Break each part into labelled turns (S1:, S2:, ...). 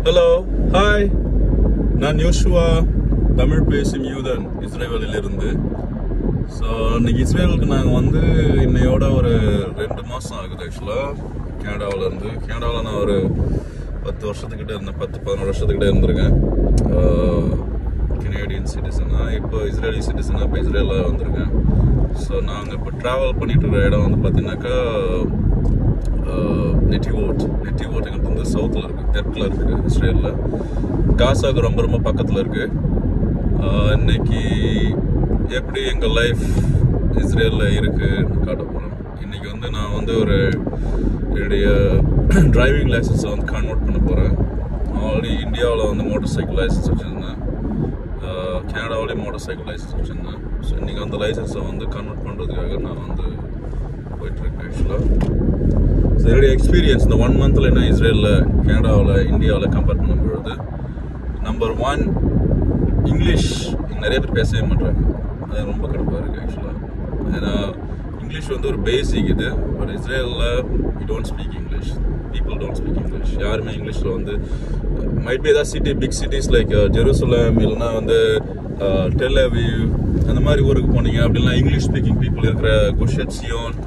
S1: hello hi நான் யோசுவா தமிழ் பேசும் யூதன் இஸ்ரேலிலிருந்து ஸோ இன்னைக்கு இஸ்ரேலுக்கு நாங்கள் வந்து இன்னையோட ஒரு ரெண்டு மாதம் ஆகுது ஆக்சுவலாக கனடாவில் இருந்து கனடாவில் நான் ஒரு பத்து வருஷத்துக்கிட்ட இருந்தேன் பத்து பதினோரு வருஷத்துக்கிட்ட இருந்திருக்கேன் கனேடியன் சிட்டிசனாக இப்போ இஸ்ரேலி சிட்டிசனாக இப்போ இஸ்ரேலில் வந்திருக்கேன் ஸோ நாங்கள் இப்போ ட்ராவல் பண்ணிட்டு இருக்கிற இடம் வந்து பார்த்தீங்கன்னாக்கா நெட்டிவோட் நெட்டிவோட்டுங்கிறது வந்து சவுத்தில் இருக்குது தெற்கில் இருக்குது இஸ்ரேலில் காசாவுக்கு ரொம்ப ரொம்ப பக்கத்தில் இருக்குது இன்னைக்கு எப்படி எங்கள் லைஃப் இஸ்ரேலில் இருக்குன்னு காட்ட போகிறேன் இன்னைக்கு வந்து நான் வந்து ஒரு என்னுடைய டிரைவிங் லைசன்ஸை வந்து கன்வெர்ட் பண்ண போகிறேன் ஆல்ரெடி இந்தியாவில் வந்து மோட்டார் சைக்கிள் லைசன்ஸ் வச்சுருந்தேன் கனடாவிலேயும் மோட்டார் சைக்கிள் லைசன்ஸ் வச்சுருந்தேன் ஸோ இன்றைக்கி அந்த லைசன்ஸை வந்து கன்வெர்ட் பண்ணுறதுக்காக நான் வந்து போயிட்டுருக்கேன் ஆக்சுவலாக ஸோ என்னுடைய எக்ஸ்பீரியன்ஸ் இந்த ஒன் மந்தில் என்ன இஸ்ரேலில் கனடாவில் இந்தியாவில் கம்பேர் பண்ணும் பொழுது நம்பர் ஒன் இங்கிலீஷ் நிறைய பேர் பேசவே மாட்டாங்க அது ரொம்ப கடுப்பாக இருக்குது ஆக்சுவலாக ஏன்னா இங்கிலீஷ் வந்து ஒரு பேசிக் இது பட் இஸ்ரேலில் you don't speak English people don't speak English யாருமே இங்கிலீஷில் வந்து மைட் பி ஏதாவது city big cities like Jerusalem இல்லைன்னா வந்து டெல்லவிவ் அந்த மாதிரி ஊருக்கு போனீங்க அப்படின்னா இங்கிலீஷ் ஸ்பீக்கிங் பீப்புள் இருக்கிற குஷத் சியோன்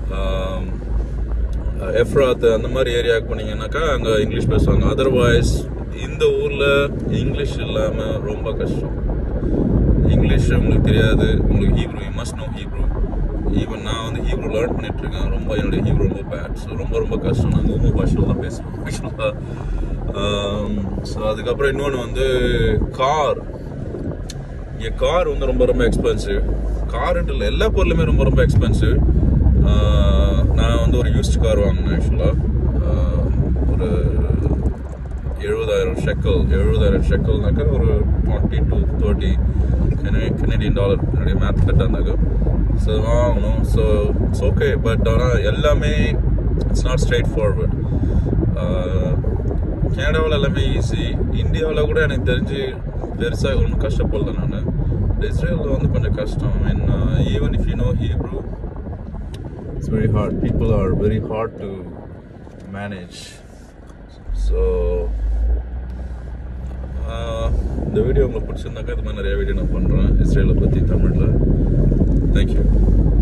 S1: எஃப்ராத் அந்த மாதிரி ஏரியாவுக்கு போனீங்கன்னாக்கா அங்கே இங்கிலீஷ் பேசுவாங்க அதர்வைஸ் இந்த ஊரில் இங்கிலீஷ் இல்லாமல் ரொம்ப கஷ்டம் இங்கிலீஷ் உங்களுக்கு தெரியாது உங்களுக்கு Hebrew you must know Hebrew even நான் வந்து ஹீப்ரூ லேர்ன் பண்ணிட்டு இருக்கேன் ரொம்ப என்னுடைய ஹீப்ரூ ரொம்ப பேட் ஸோ ரொம்ப ரொம்ப கஷ்டம் நாங்கள் ஊம பாஷையில் தான் பேசுவோம் ஆக்சுவலாக ஸோ அதுக்கப்புறம் இன்னொன்று வந்து கார் இங்கே கார் வந்து ரொம்ப ரொம்ப எக்ஸ்பென்சிவ் காருன்ட்டு இல்லை எல்லா பொருளுமே ரொம்ப ரொம்ப எக்ஸ்பென்சிவ் நான் வந்து ஒரு யூஸ்ட் கார் வாங்கினேன் ஆக்சுவலாக ஒரு எழுபதாயிரம் ஷெக்கல் எழுபதாயிரம் ஷெக்கல்னாக்கா ஒரு twenty to thirty Canadian dollar என்னுடைய மேத் கரெக்டாக இருந்தாக்க ஸோ வாங்கணும் ஸோ இட்ஸ் ஓகே பட் ஆனால் எல்லாமே இட்ஸ் நாட் ஸ்ட்ரைட் ஃபார்வர்ட் கனடாவில் எல்லாமே ஈஸி இந்தியாவில் கூட எனக்கு தெரிஞ்சு பெருசாக ஒன்றும் கஷ்டப்படல நான் இஸ்ரேலில் வந்து கொஞ்சம் கஷ்டம் I mean even if you know Hebrew it's very hard people are very hard to manage so இந்த வீடியோ உங்களுக்கு பிடிச்சிருந்தாக்கா இது மாதிரி நிறைய வீடியோ நான் பண்ணுறேன் இஸ்ரேலை பற்றி தமிழில் தேங்க்யூ